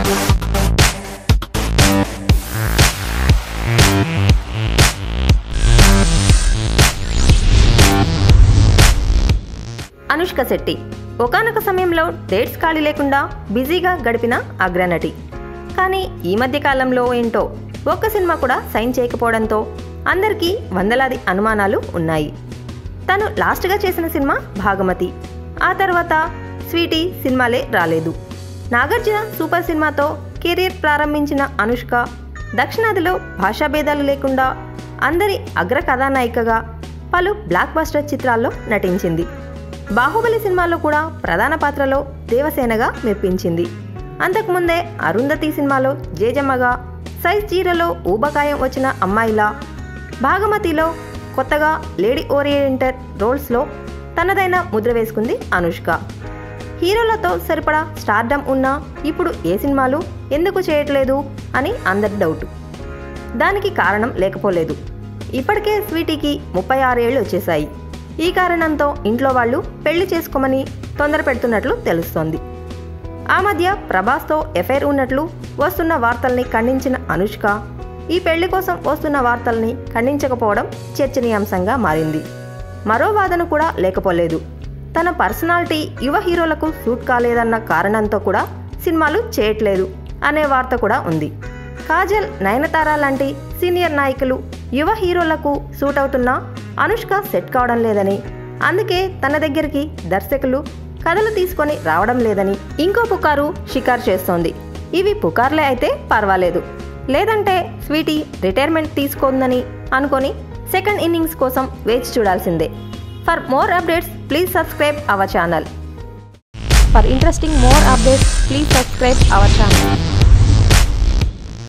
అనుష్క శెట్టి ఒకానొక సమయంలో డేట్స్ ఖాళీ లేకుండా బిజీగా గడిపిన అగ్రనటి కానీ ఈ మధ్య కాలంలో ఏంటో ఒక్క సినిమా కూడా సైన్ చేయకపోవడంతో అందరికీ వందలాది అనుమానాలు ఉన్నాయి తను లాస్ట్గా చేసిన సినిమా భాగమతి ఆ తర్వాత స్వీటీ సినిమాలే రాలేదు నాగార్జున సూపర్ సినిమాతో కెరీర్ ప్రారంభించిన అనుష్క దక్షిణాదిలో భాషా భేదాలు లేకుండా అందరి అగ్ర కథానాయికగా పలు బ్లాక్ బస్టర్ చిత్రాల్లో నటించింది బాహుబలి సినిమాలో కూడా ప్రధాన పాత్రలో దేవసేనగా మెప్పించింది అంతకుముందే అరుంధతి సినిమాలో జేజమ్మగా సైజ్ చీరలో ఊబకాయం వచ్చిన అమ్మాయిలా భాగమతిలో కొత్తగా లేడీ ఓరియంటెడ్ రోల్స్లో తనదైన ముద్ర వేసుకుంది అనుష్క హీరోలతో సరిపడా స్టార్డమ్ ఉన్నా ఇప్పుడు ఏ సినిమాలు ఎందుకు చేయట్లేదు అని అందరి డౌట్ దానికి కారణం లేకపోలేదు ఇప్పటికే స్వీటీకి ముప్పై ఆరేళ్లు వచ్చేశాయి ఈ కారణంతో ఇంట్లో వాళ్ళు పెళ్లి చేసుకోమని తొందర పెడుతున్నట్లు తెలుస్తోంది ఆ మధ్య ప్రభాస్తో ఎఫైర్ ఉన్నట్లు వస్తున్న వార్తల్ని ఖండించిన అనుష్క ఈ పెళ్లి కోసం వస్తున్న వార్తల్ని ఖండించకపోవడం చర్చనీయాంశంగా మారింది మరో వాదన కూడా లేకపోలేదు తన పర్సనాలిటీ యువ హీరోలకు సూట్ కాలేదన్న కారణంతో కూడా సినిమాలు చేయట్లేదు అనే వార్త కూడా ఉంది కాజల్ నయనతార లాంటి సీనియర్ నాయకులు యువ హీరోలకు సూట్ అవుతున్నా అనుష్క సెట్ కావడం లేదని అందుకే తన దగ్గరికి దర్శకులు కథలు తీసుకొని రావడం లేదని ఇంకో పుకారు షికారు చేస్తోంది ఇవి పుకార్లే అయితే పర్వాలేదు లేదంటే స్వీటీ రిటైర్మెంట్ తీసుకుందని అనుకొని సెకండ్ ఇన్నింగ్స్ కోసం వేచి చూడాల్సిందే for more updates please subscribe our channel for interesting more updates please subscribe our channel